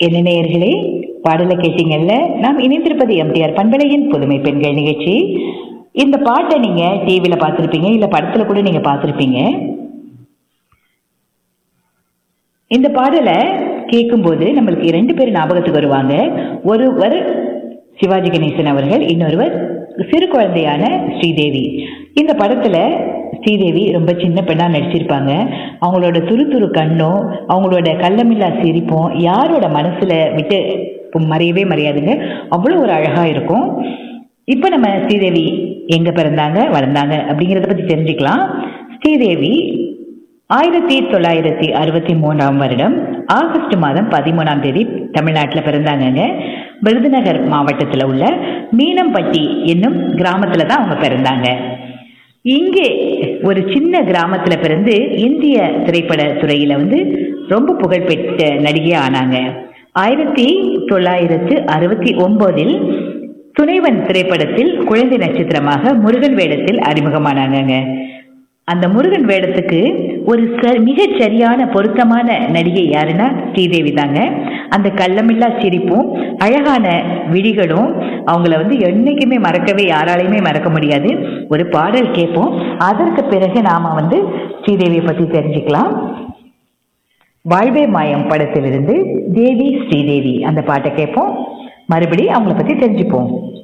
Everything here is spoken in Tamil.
என்ன நேயர்களே பாடலை கேட்டீங்கல்ல நாம் இணைந்திருப்பது எம்டிஆர் பண்பலையின் புதுமை பெண்கள் நிகழ்ச்சி இந்த பாட்டை நீங்க டிவியில பார்த்திருப்பீங்க இல்ல படத்துல கூட நீங்க பார்த்திருப்பீங்க இந்த பாடலை கேட்கும்போது நம்மளுக்கு இரண்டு பேர் ஞாபகத்துக்கு வருவாங்க ஒருவர் சிவாஜி கணேசன் அவர்கள் இன்னொருவர் சிறு குழந்தையான ஸ்ரீதேவி இந்த படத்துல ஸ்ரீதேவி ரொம்ப சின்ன பெண்ணா நடிச்சிருப்பாங்க அவங்களோட துரு துரு கண்ணும் அவங்களோட கள்ளமில்லா சிரிப்பும் யாரோட மனசுல விட்டு மறையவே மறையாதுங்க அவ்வளோ ஒரு அழகா இருக்கும் இப்போ நம்ம ஸ்ரீதேவி எங்க பிறந்தாங்க வளர்ந்தாங்க அப்படிங்கிறத பத்தி தெரிஞ்சுக்கலாம் ஸ்ரீதேவி ஆயிரத்தி தொள்ளாயிரத்தி அறுபத்தி மூணாம் வருடம் ஆகஸ்ட் மாதம் பதிமூணாம் தேதி தமிழ்நாட்டில் பிறந்தாங்கங்க விருதுநகர் மாவட்டத்தில் உள்ள மீனம்பட்டி என்னும் கிராமத்துல தான் அவங்க பிறந்தாங்க இங்கே ஒரு சின்ன கிராமத்துல பிறந்து இந்திய திரைப்பட துறையில வந்து ரொம்ப புகழ்பெற்ற நடிகை ஆனாங்க ஆயிரத்தி தொள்ளாயிரத்து அறுபத்தி ஒன்பதில் துணைவன் திரைப்படத்தில் குழந்தை நட்சத்திரமாக முருகன் வேடத்தில் அறிமுகமானாங்க அந்த முருகன் வேடத்துக்கு ஒரு ச மிகச் சரியான பொருத்தமான நடிகை யாருன்னா ஸ்ரீதேவி தாங்க அந்த கள்ளமில்லா சிரிப்பும் அழகான விழிகளும் அவங்கள வந்து என்னைக்குமே மறக்கவே யாராலையுமே மறக்க முடியாது ஒரு பாடல் கேட்போம் அதற்கு பிறகு நாம வந்து ஸ்ரீதேவியை பத்தி தெரிஞ்சுக்கலாம் வாழ்வே மாயம் படத்திலிருந்து தேவி ஸ்ரீதேவி அந்த பாட்டை கேட்போம் மறுபடி அவங்கள பத்தி தெரிஞ்சுப்போம்